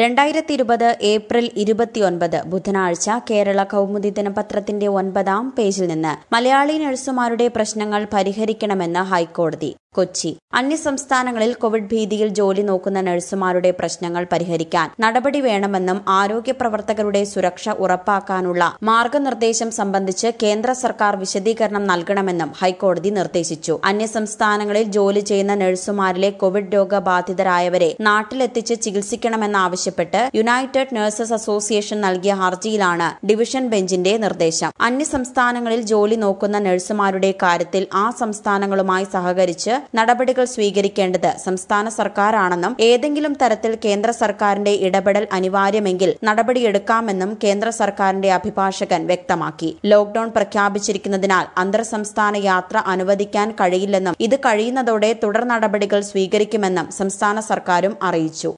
രണ്ടായിരത്തി ഇരുപത് ഏപ്രിൽ ഇരുപത്തിയൊൻപത് ബുധനാഴ്ച കേരള കൗമുദി ദിനപത്രത്തിന്റെ ഒൻപതാം പേജിൽ നിന്ന് മലയാളി നഴ്സുമാരുടെ പ്രശ്നങ്ങൾ പരിഹരിക്കണമെന്ന് ഹൈക്കോടതി കൊച്ചി അന്യസംസ്ഥാനങ്ങളിൽ കോവിഡ് ഭീതിയിൽ ജോലി നോക്കുന്ന നഴ്സുമാരുടെ പ്രശ്നങ്ങൾ പരിഹരിക്കാൻ നടപടി വേണമെന്നും ആരോഗ്യ പ്രവർത്തകരുടെ സുരക്ഷ ഉറപ്പാക്കാനുള്ള മാർഗനിർദ്ദേശം സംബന്ധിച്ച് കേന്ദ്ര സർക്കാർ വിശദീകരണം നൽകണമെന്നും ഹൈക്കോടതി നിർദ്ദേശിച്ചു അന്യസംസ്ഥാനങ്ങളിൽ ജോലി ചെയ്യുന്ന നഴ്സുമാരിലെ കോവിഡ് രോഗബാധിതരായവരെ നാട്ടിലെത്തിച്ച് ചികിത്സിക്കണമെന്നാവശ്യപ്പെട്ട് യുണൈറ്റഡ് നഴ്സസ് അസോസിയേഷൻ നൽകിയ ഹർജിയിലാണ് ഡിവിഷൻ ബെഞ്ചിന്റെ നിർദ്ദേശം അന്യസംസ്ഥാനങ്ങളിൽ ജോലി നോക്കുന്ന നഴ്സുമാരുടെ കാര്യത്തിൽ ആ സംസ്ഥാനങ്ങളുമായി സഹകരിച്ച് നടപടികൾ സ്വീകരിക്കേണ്ടത് സംസ്ഥാന സർക്കാരാണെന്നും ഏതെങ്കിലും തരത്തിൽ കേന്ദ്ര സർക്കാരിന്റെ ഇടപെടൽ അനിവാര്യമെങ്കിൽ നടപടിയെടുക്കാമെന്നും കേന്ദ്ര സർക്കാരിന്റെ അഭിഭാഷകൻ വ്യക്തമാക്കി ലോക്ഡൌൺ പ്രഖ്യാപിച്ചിരിക്കുന്നതിനാൽ അന്തർ സംസ്ഥാന യാത്ര അനുവദിക്കാൻ കഴിയില്ലെന്നും ഇത് കഴിയുന്നതോടെ തുടർ നടപടികൾ സ്വീകരിക്കുമെന്നും സംസ്ഥാന സർക്കാരും അറിയിച്ചു